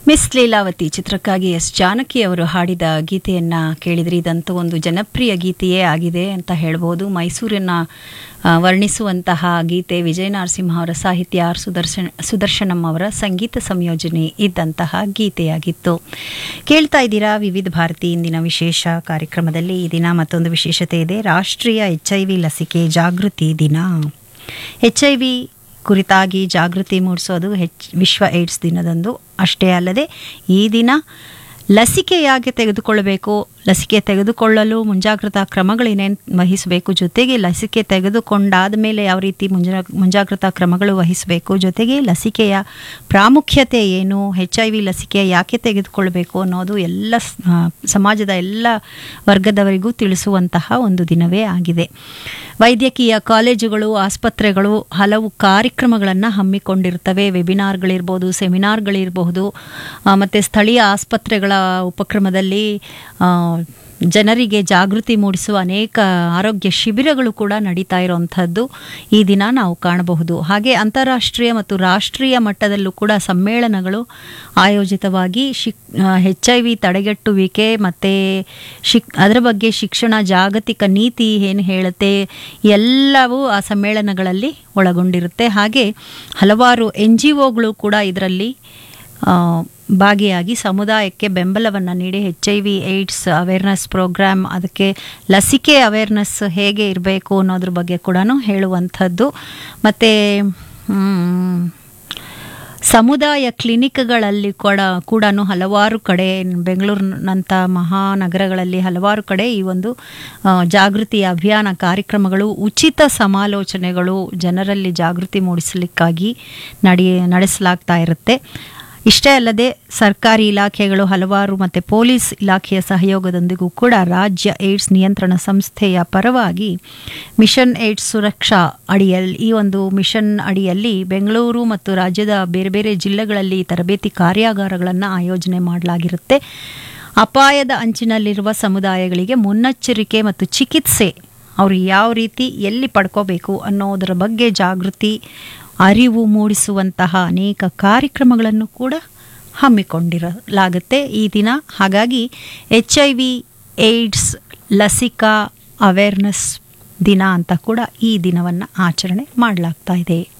miss Leelavathi ಚಿತ್ರಕ್ಕಾಗಿ S Janaki ಅವರು ಹಾಡಿದ ಗೀತೆಯನ್ನ ಕೇಳಿದ್ರಿ ಇದಂತೂ ಒಂದು ಜನಪ್ರಿಯ ಗೀತೆಯೇ ಆಗಿದೆ ಅಂತ ಹೇಳ್ಬೋದು ಮೈಸೂರಿನ ಆ, ವರ್ಣಿಸುವಂತಹ ಗೀತೆ ವಿಜಯ ನರಸಿಂಹ ಅವರ ಸಾಹಿತ್ಯ ಆರ್ ಸುದರ್ಶನ್ ಸುದರ್ಶನಂ ಅವರ ಸಂಗೀತ ಸಂಯೋಜನೆ ಇದ್ದಂತಹ ಗೀತೆಯಾಗಿತ್ತು ಕೇಳ್ತಾ ಇದ್ದೀರಾ ವಿವಿಧ ಭಾರತಿ ಇಂದಿನ ವಿಶೇಷ ಕಾರ್ಯಕ್ರಮದಲ್ಲಿ ಈ ದಿನ ಮತ್ತೊಂದು ವಿಶೇಷತೆ ಇದೆ ರಾಷ್ಟ್ರೀಯ ಎಚ್ ಐ ವಿ ಲಸಿಕೆ ಜಾಗೃತಿ ದಿನ ಎಚ್ ಐ ವಿ ಕುರಿತಾಗಿ ಜಾಗೃತಿ ಮೂಡಿಸೋದು ಹೆಚ್ ವಿಶ್ವ ಏಡ್ಸ್ ದಿನದಂದು ಅಷ್ಟೇ ಅಲ್ಲದೆ ಈ ದಿನ ಲಸಿಕೆ ಯಾಕೆ ತೆಗೆದುಕೊಳ್ಳಬೇಕು ಲಸಿಕೆ ತೆಗೆದುಕೊಳ್ಳಲು ಮುಂಜಾಗ್ರತಾ ಕ್ರಮಗಳೇನೇನು ವಹಿಸಬೇಕು ಜೊತೆಗೆ ಲಸಿಕೆ ತೆಗೆದುಕೊಂಡಾದ ಮೇಲೆ ಯಾವ ರೀತಿ ಮುಂಜಾ ಮುಂಜಾಗ್ರತಾ ಕ್ರಮಗಳು ವಹಿಸಬೇಕು ಜೊತೆಗೆ ಲಸಿಕೆಯ ಪ್ರಾಮುಖ್ಯತೆ ಏನು ಹೆಚ್ ಐ ವಿ ಲಸಿಕೆ ಯಾಕೆ ತೆಗೆದುಕೊಳ್ಬೇಕು ಅನ್ನೋದು ಎಲ್ಲ ಸ್- ಆ, ಸಮಾಜದ ಎಲ್ಲ ವರ್ಗದವರಿಗೂ ತಿಳಿಸುವಂತಹ ಒಂದು ದಿನವೇ ಆಗಿದೆ ವೈದ್ಯಕೀಯ ಕಾಲೇಜುಗಳು ಆಸ್ಪತ್ರೆಗಳು ಹಲವು ಕಾರ್ಯಕ್ರಮಗಳನ್ನು ಹಮ್ಮಿಕೊಂಡಿರ್ತವೆ ವೆಬಿನಾರ್ಗಳಿರ್ಬೋದು ಸೆಮಿನಾರ್ಗಳಿರಬಹುದು ಮತ್ತು ಸ್ಥಳೀಯ ಆಸ್ಪತ್ರೆಗಳ ಉಪಕ್ರಮದಲ್ಲಿ ಆ, ಜನರಿಗೆ ಜಾಗೃತಿ ಮೂಡಿಸುವ ಅನೇಕ ಆರೋಗ್ಯ ಶಿಬಿರಗಳು ಕೂಡ ನಡೀತಾ ಇರುವಂಥದ್ದು ಈ ದಿನ ನಾವು ಕಾಣಬಹುದು ಹಾಗೆ ಅಂತಾರಾಷ್ಟ್ರೀಯ ಮತ್ತು ರಾಷ್ಟ್ರೀಯ ಮಟ್ಟದಲ್ಲೂ ಕೂಡ ಸಮ್ಮೇಳನಗಳು ಆಯೋಜಿತವಾಗಿ ಶಿಕ್ ಹೆಚ್ ಐ ವಿ ತಡೆಗಟ್ಟುವಿಕೆ ಮತ್ತು ಶಿಕ್ ಅದರ ಬಗ್ಗೆ ಶಿಕ್ಷಣ ಜಾಗತಿಕ ನೀತಿ ಏನು ಹೇಳುತ್ತೆ ಎಲ್ಲವೂ ಆ ಸಮ್ಮೇಳನಗಳಲ್ಲಿ ಒಳಗೊಂಡಿರುತ್ತೆ ಹಾಗೆ ಹಲವಾರು ಎನ್ ಜಿ ಒಗಳು ಕೂಡ ಇದರಲ್ಲಿ ಆ, ಭಾಗಿಯಾಗಿ ಸಮುದಾಯಕ್ಕೆ ಬೆಂಬಲವನ್ನು ನೀಡಿ H I V AIDS awareness program ಅದಕ್ಕೆ ಲಸಿಕೆ ಅವೇರ್ನೆಸ್ ಹೇಗೆ ಇರಬೇಕು ಅನ್ನೋದ್ರ ಬಗ್ಗೆ ಕೂಡ ಹೇಳುವಂಥದ್ದು ಮತ್ತು ಸಮುದಾಯ ಕ್ಲಿನಿಕ್ಗಳಲ್ಲಿ ಕೂಡ ಕೂಡ ಹಲವಾರು ಕಡೆ ಬೆಂಗಳೂರಿನಂಥ ಮಹಾನಗರಗಳಲ್ಲಿ ಹಲವಾರು ಕಡೆ ಈ ಒಂದು ಆ, ಜಾಗೃತಿ ಅಭಿಯಾನ ಕಾರ್ಯಕ್ರಮಗಳು ಉಚಿತ ಸಮಾಲೋಚನೆಗಳು ಜನರಲ್ಲಿ ಜಾಗೃತಿ ಮೂಡಿಸಲಿಕ್ಕಾಗಿ ನಡಿ ನಡೆಸಲಾಗ್ತಾ ಇರುತ್ತೆ ಇಷ್ಟೇ ಅಲ್ಲದೆ ಸರ್ಕಾರಿ ಇಲಾಖೆಗಳು ಹಲವಾರು ಮತ್ತು ಪೊಲೀಸ್ ಇಲಾಖೆಯ ಸಹಯೋಗದೊಂದಿಗೂ ಕೂಡ ರಾಜ್ಯ ಏಡ್ಸ್ ನಿಯಂತ್ರಣ ಸಂಸ್ಥೆಯ ಪರವಾಗಿ ಮಿಷನ್ ಏಡ್ಸ್ ಸುರಕ್ಷಾ ಅಡಿಯಲ್ಲಿ ಈ ಒಂದು ಮಿಷನ್ ಅಡಿಯಲ್ಲಿ ಬೆಂಗಳೂರು ಮತ್ತು ರಾಜ್ಯದ ಬೇರೆ ಬೇರೆ ಜಿಲ್ಲೆಗಳಲ್ಲಿ ತರಬೇತಿ ಕಾರ್ಯಾಗಾರಗಳನ್ನು ಆಯೋಜನೆ ಮಾಡಲಾಗಿರುತ್ತೆ ಅಪಾಯದ ಅಂಚಿನಲ್ಲಿರುವ ಸಮುದಾಯಗಳಿಗೆ ಮುನ್ನೆಚ್ಚರಿಕೆ ಮತ್ತು ಚಿಕಿತ್ಸೆ ಅವರು ಯಾವ ರೀತಿ ಎಲ್ಲಿ ಪಡ್ಕೋಬೇಕು ಅನ್ನೋದರ ಬಗ್ಗೆ ಜಾಗೃತಿ ಅರಿವು ಮೂಡಿಸುವಂತಹ ಅನೇಕ ಕಾರ್ಯಕ್ರಮಗಳನ್ನು ಕೂಡ ಹಮ್ಮಿಕೊಂಡಿರಲಾಗುತ್ತೆ ಈ ದಿನ ಹಾಗಾಗಿ ಎಚ್ ಐ ವಿ ಏಡ್ಸ್ ಲಸಿಕಾ ಅವೇರ್ನೆಸ್ ದಿನ ಅಂತ ಕೂಡ ಈ ದಿನವನ್ನು ಆಚರಣೆ ಮಾಡಲಾಗ್ತಾ ಇದೆ